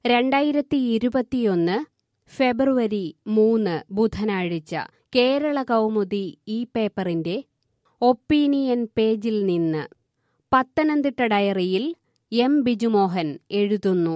രണ്ടായിരത്തി ഇരുപത്തിയൊന്ന് ഫെബ്രുവരി മൂന്ന് ബുധനാഴ്ച കേരള കൗമുദി ഈ പേപ്പറിന്റെ ഒപ്പീനിയൻ പേജിൽ നിന്ന് പത്തനംതിട്ട ഡയറിയിൽ എം ബിജുമോഹൻ എഴുതുന്നു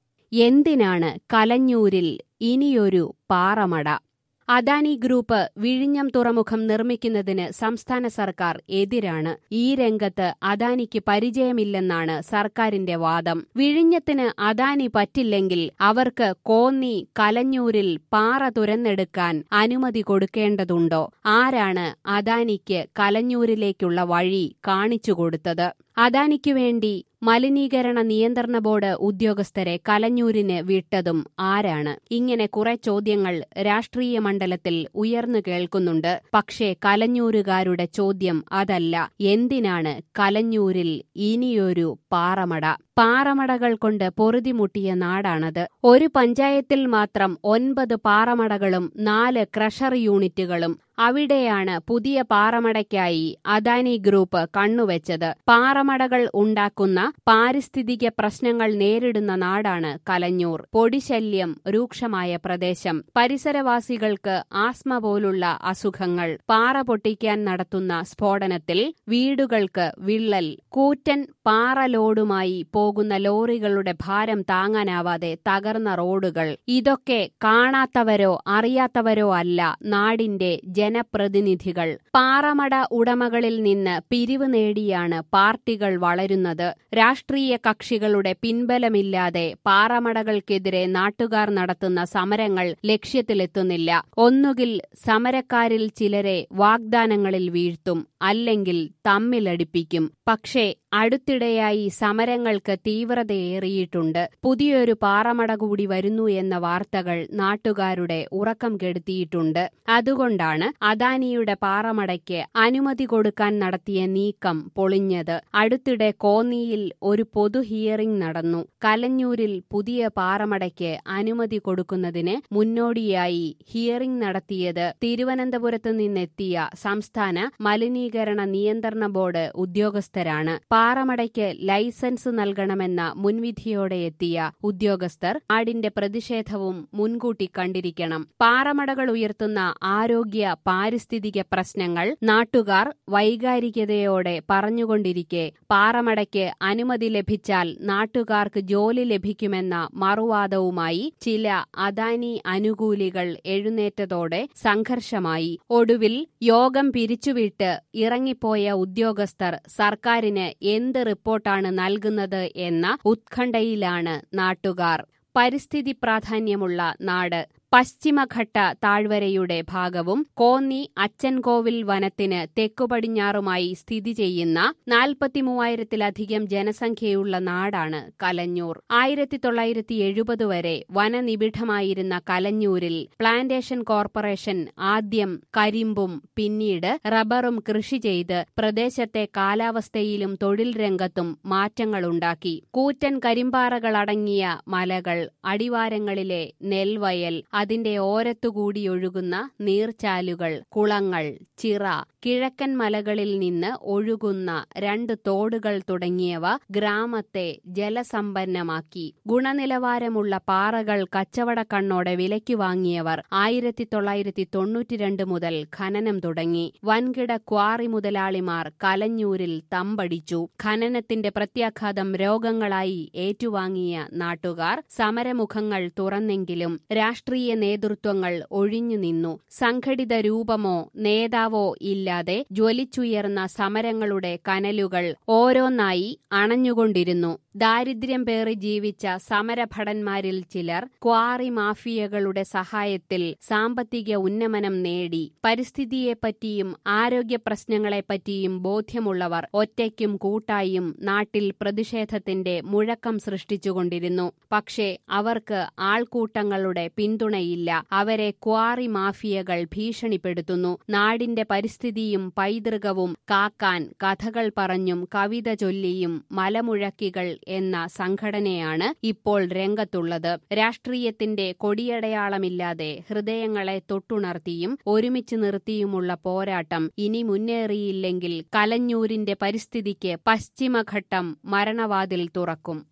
എന്തിനാണ് കലഞ്ഞൂരിൽ ഇനിയൊരു പാറമട അദാനി ഗ്രൂപ്പ് വിഴിഞ്ഞം തുറമുഖം നിർമ്മിക്കുന്നതിന് സംസ്ഥാന സർക്കാർ എതിരാണ് ഈ രംഗത്ത് അദാനിക്ക് പരിചയമില്ലെന്നാണ് സർക്കാരിന്റെ വാദം വിഴിഞ്ഞത്തിന് അദാനി പറ്റില്ലെങ്കിൽ അവർക്ക് കോന്നി കലഞ്ഞൂരിൽ പാറ തുരന്നെടുക്കാൻ അനുമതി കൊടുക്കേണ്ടതുണ്ടോ ആരാണ് അദാനിക്ക് കലഞ്ഞൂരിലേക്കുള്ള വഴി കാണിച്ചു കൊടുത്തത് അദാനിക്കു വേണ്ടി മലിനീകരണ നിയന്ത്രണ ബോർഡ് ഉദ്യോഗസ്ഥരെ കലഞ്ഞൂരിന് വിട്ടതും ആരാണ് ഇങ്ങനെ കുറെ ചോദ്യങ്ങൾ രാഷ്ട്രീയ മണ്ഡലത്തിൽ ഉയർന്നു കേൾക്കുന്നുണ്ട് പക്ഷേ കലഞ്ഞൂരുകാരുടെ ചോദ്യം അതല്ല എന്തിനാണ് കലഞ്ഞൂരിൽ ഇനിയൊരു പാറമട പാറമടകൾ കൊണ്ട് പൊറുതിമുട്ടിയ നാടാണത് ഒരു പഞ്ചായത്തിൽ മാത്രം ഒൻപത് പാറമടകളും നാല് ക്രഷർ യൂണിറ്റുകളും അവിടെയാണ് പുതിയ പാറമടയ്ക്കായി അദാനി ഗ്രൂപ്പ് കണ്ണുവെച്ചത് പാറമടകൾ ഉണ്ടാക്കുന്ന പാരിസ്ഥിതിക പ്രശ്നങ്ങൾ നേരിടുന്ന നാടാണ് കലഞ്ഞൂർ പൊടിശല്യം രൂക്ഷമായ പ്രദേശം പരിസരവാസികൾക്ക് ആസ്മ പോലുള്ള അസുഖങ്ങൾ പാറ പൊട്ടിക്കാൻ നടത്തുന്ന സ്ഫോടനത്തിൽ വീടുകൾക്ക് വിള്ളൽ കൂറ്റൻ പാറ ലോഡുമായി പോകുന്ന ലോറികളുടെ ഭാരം താങ്ങാനാവാതെ തകർന്ന റോഡുകൾ ഇതൊക്കെ കാണാത്തവരോ അറിയാത്തവരോ അല്ല നാടിന്റെ ജനപ്രതിനിധികൾ പാറമട ഉടമകളിൽ നിന്ന് പിരിവ് നേടിയാണ് പാർട്ടികൾ വളരുന്നത് രാഷ്ട്രീയ കക്ഷികളുടെ പിൻബലമില്ലാതെ പാറമടകൾക്കെതിരെ നാട്ടുകാർ നടത്തുന്ന സമരങ്ങൾ ലക്ഷ്യത്തിലെത്തുന്നില്ല ഒന്നുകിൽ സമരക്കാരിൽ ചിലരെ വാഗ്ദാനങ്ങളിൽ വീഴ്ത്തും അല്ലെങ്കിൽ തമ്മിലടിപ്പിക്കും പക്ഷേ അടുത്തിടെയായി സമരങ്ങൾക്ക് തീവ്രതയേറിയിട്ടുണ്ട് പുതിയൊരു പാറമട കൂടി വരുന്നു എന്ന വാർത്തകൾ നാട്ടുകാരുടെ ഉറക്കം കെടുത്തിയിട്ടുണ്ട് അതുകൊണ്ടാണ് അദാനിയുടെ പാറമടയ്ക്ക് അനുമതി കൊടുക്കാൻ നടത്തിയ നീക്കം പൊളിഞ്ഞത് അടുത്തിടെ കോന്നിയിൽ ഒരു പൊതു ഹിയറിംഗ് നടന്നു കലഞ്ഞൂരിൽ പുതിയ പാറമടയ്ക്ക് അനുമതി കൊടുക്കുന്നതിന് മുന്നോടിയായി ഹിയറിംഗ് നടത്തിയത് തിരുവനന്തപുരത്ത് നിന്നെത്തിയ സംസ്ഥാന മലിനീകരണ നിയന്ത്രണ ബോർഡ് ഉദ്യോഗസ്ഥരാണ് പാറമടയ്ക്ക് ലൈസൻസ് നൽകണമെന്ന മുൻവിധിയോടെ എത്തിയ ഉദ്യോഗസ്ഥർ നാടിന്റെ പ്രതിഷേധവും മുൻകൂട്ടി കണ്ടിരിക്കണം പാറമടകൾ ഉയർത്തുന്ന ആരോഗ്യ പാരിസ്ഥിതിക പ്രശ്നങ്ങൾ നാട്ടുകാർ വൈകാരികതയോടെ പറഞ്ഞുകൊണ്ടിരിക്കെ പാറമടയ്ക്ക് അനുമതി ലഭിച്ചാൽ നാട്ടുകാർക്ക് ജോലി ലഭിക്കുമെന്ന മറുവാദവുമായി ചില അദാനി അനുകൂലികൾ എഴുന്നേറ്റതോടെ സംഘർഷമായി ഒടുവിൽ യോഗം പിരിച്ചുവിട്ട് ഇറങ്ങിപ്പോയ ഉദ്യോഗസ്ഥർ സർക്കാരിന് എന്ത് റിപ്പോർട്ടാണ് നൽകുന്നത് എന്ന ഉത്കണ്ഠയിലാണ് നാട്ടുകാർ പരിസ്ഥിതി പ്രാധാന്യമുള്ള നാട് പശ്ചിമഘട്ട താഴ്വരയുടെ ഭാഗവും കോന്നി അച്ചൻകോവിൽ വനത്തിന് തെക്കുപടിഞ്ഞാറുമായി സ്ഥിതി ചെയ്യുന്ന നാൽപ്പത്തിമൂവായിരത്തിലധികം ജനസംഖ്യയുള്ള നാടാണ് കലഞ്ഞൂർ ആയിരത്തി തൊള്ളായിരത്തി എഴുപത് വരെ വനനിബിഡമായിരുന്ന കലഞ്ഞൂരിൽ പ്ലാന്റേഷൻ കോർപ്പറേഷൻ ആദ്യം കരിമ്പും പിന്നീട് റബ്ബറും കൃഷി ചെയ്ത് പ്രദേശത്തെ കാലാവസ്ഥയിലും തൊഴിൽ രംഗത്തും മാറ്റങ്ങളുണ്ടാക്കി കൂറ്റൻ കരിമ്പാറകളടങ്ങിയ മലകൾ അടിവാരങ്ങളിലെ നെൽവയൽ അതിന്റെ ഓരത്തുകൂടി ഒഴുകുന്ന നീർച്ചാലുകൾ കുളങ്ങൾ ചിറ കിഴക്കൻ മലകളിൽ നിന്ന് ഒഴുകുന്ന രണ്ട് തോടുകൾ തുടങ്ങിയവ ഗ്രാമത്തെ ജലസമ്പന്നമാക്കി ഗുണനിലവാരമുള്ള പാറകൾ കച്ചവടക്കണ്ണോടെ വിലയ്ക്ക് വാങ്ങിയവർ ആയിരത്തി തൊള്ളായിരത്തി തൊണ്ണൂറ്റിരണ്ട് മുതൽ ഖനനം തുടങ്ങി വൻകിട ക്വാറി മുതലാളിമാർ കലഞ്ഞൂരിൽ തമ്പടിച്ചു ഖനനത്തിന്റെ പ്രത്യാഘാതം രോഗങ്ങളായി ഏറ്റുവാങ്ങിയ നാട്ടുകാർ സമരമുഖങ്ങൾ തുറന്നെങ്കിലും രാഷ്ട്രീയ നേതൃത്വങ്ങൾ ഒഴിഞ്ഞു നിന്നു സംഘടിത രൂപമോ നേതാവോ ഇല്ലാതെ ജ്വലിച്ചുയർന്ന സമരങ്ങളുടെ കനലുകൾ ഓരോന്നായി അണഞ്ഞുകൊണ്ടിരുന്നു ദാരിദ്ര്യം പേറി ജീവിച്ച സമരഭടന്മാരിൽ ചിലർ ക്വാറി മാഫിയകളുടെ സഹായത്തിൽ സാമ്പത്തിക ഉന്നമനം നേടി പരിസ്ഥിതിയെപ്പറ്റിയും ആരോഗ്യ പ്രശ്നങ്ങളെപ്പറ്റിയും ബോധ്യമുള്ളവർ ഒറ്റയ്ക്കും കൂട്ടായും നാട്ടിൽ പ്രതിഷേധത്തിന്റെ മുഴക്കം സൃഷ്ടിച്ചുകൊണ്ടിരുന്നു പക്ഷേ അവർക്ക് ആൾക്കൂട്ടങ്ങളുടെ പിന്തുണയില്ല അവരെ ക്വാറി മാഫിയകൾ ഭീഷണിപ്പെടുത്തുന്നു നാടിന്റെ പരിസ്ഥിതിയും പൈതൃകവും കാക്കാൻ കഥകൾ പറഞ്ഞും കവിത ചൊല്ലിയും മലമുഴക്കികൾ എന്ന സംഘടനയാണ് ഇപ്പോൾ രംഗത്തുള്ളത് രാഷ്ട്രീയത്തിന്റെ കൊടിയടയാളമില്ലാതെ ഹൃദയങ്ങളെ തൊട്ടുണർത്തിയും ഒരുമിച്ച് നിർത്തിയുമുള്ള പോരാട്ടം ഇനി മുന്നേറിയില്ലെങ്കിൽ കലഞ്ഞൂരിന്റെ പരിസ്ഥിതിക്ക് പശ്ചിമഘട്ടം മരണവാതിൽ തുറക്കും